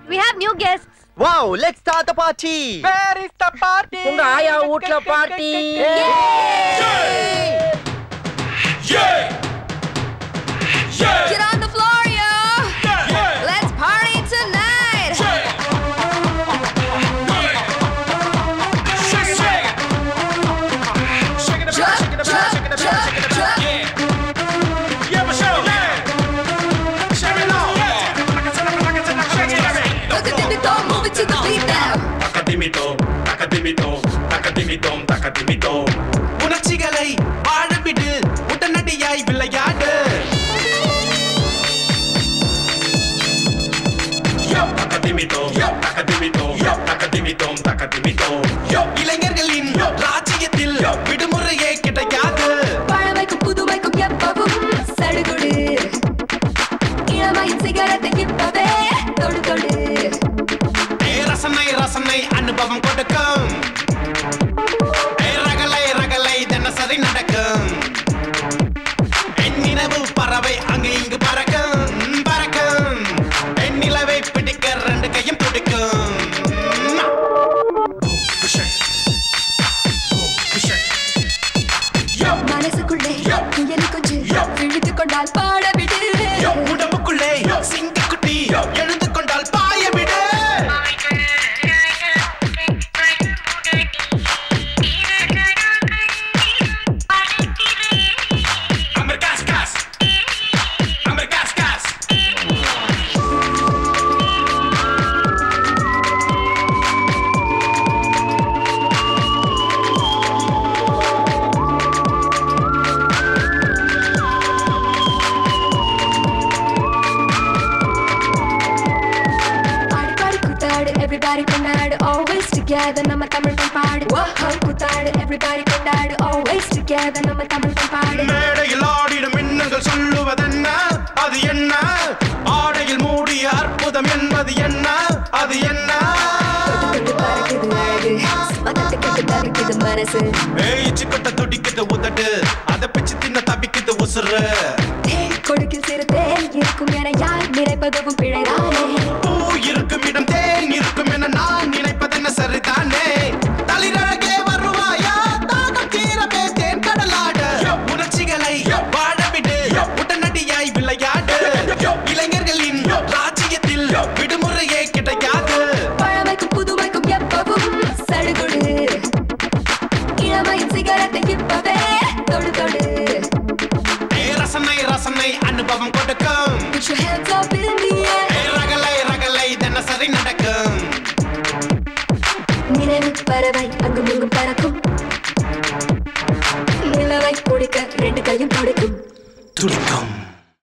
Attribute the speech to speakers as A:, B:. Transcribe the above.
A: we have new guests.
B: Wow, let's start the party.
C: Where is the party?
D: உங்க ஆயா வீட்ல party
A: Get on the floor, yo. Let's party tonight. Jump, jump, jump, jump. Look at the don't move it to the beat now.
E: உணர்ச்சிகளை வாழவிடு உடனடியாய் விளையாடு இளைஞர்களின் ராஜ்யத்தில் விடுமுறையே கிடையாது
A: பழமைக்கும் புதுமைக்கும் எப்பவும் சடுகுடு இளமையின் சிகரத்தை இப்பவே தொடு தொடு
E: ஏ ரசனை ரசனை அனுபவம் கொடுக்கும் ஏ ரகலை ரகலை தினசரி நடக்கும் என் நினைவு பறவை அங்கு இங்கு பறக்கும் பறக்கும் என் நிலவை பிடிக்க ரெண்டு கையும் துடிக்கும்
A: மனசுக்குள்ளே புயலை கொஞ்சம் விழித்து கொண்டால் பாட விடு
E: உடம்புக்குள்ளே சிங்கக்குட்டி எழுந்து கொண்டால் பாய விடு Americas, Americas.
A: பாடு பாடு கூத்தாடு everybody கொண்டாடு always together நம்ம தமிழ் பண்பாடு ஓஹோ கூத்தாடு everybody கொண்டாடு always together நம்ம தமிழ் பண்பாடு
E: மேடையில் ஆடிடும் மின்னங்கள் சொல்லுவதென்ன அது என்ன ஆடையில் மூடிய அற்புதம் என்பது என்ன அது என்ன
A: தொட்டு பறக்குது அழகு மதத்தை கட்டு தவிக்குது மனசு
E: ஏய்ச்சி கொட்ட துடிக்குது உதடு அதை பிச்சு தின்ன தப்பிக்குது உசுறு
A: தேன் கொடுக்கில் சிறு தேன் இருக்கும் என யார் நினைப்பதும் பிழைதானே
E: பூ இருக்கும் இடம் தேன் இருக்கும் என நான் நினைப்பதென்ன சரிதானே தளிரழகே வருவாயா தாகம் தீரவே தேன் கடலாட உணர்ச்சிகளை வாழவிடு உடனடியாய் விளையாடு இளைஞர்களின் ராஜ்யத்தில் விடுமுறையே கிடையாது
A: பழமைக்கும் புதுமைக்கும் எப்பவும் சடுகுடு இளமையின் சிகரத்தை இப்பவே தொடு தொடு
E: ஏ ரசனை ரசனை அனுபவம் கொடுக்கும்
A: Put your hands up in the air
E: ஏ ரகலை ரகலை தினசரி நடக்கும்
A: நினைவு பறவை அங்கும் இங்கும் பறக்கும் நிலவை பிடிக்க ரெண்டு கையும் துடிக்கும்
E: துடிக்கும்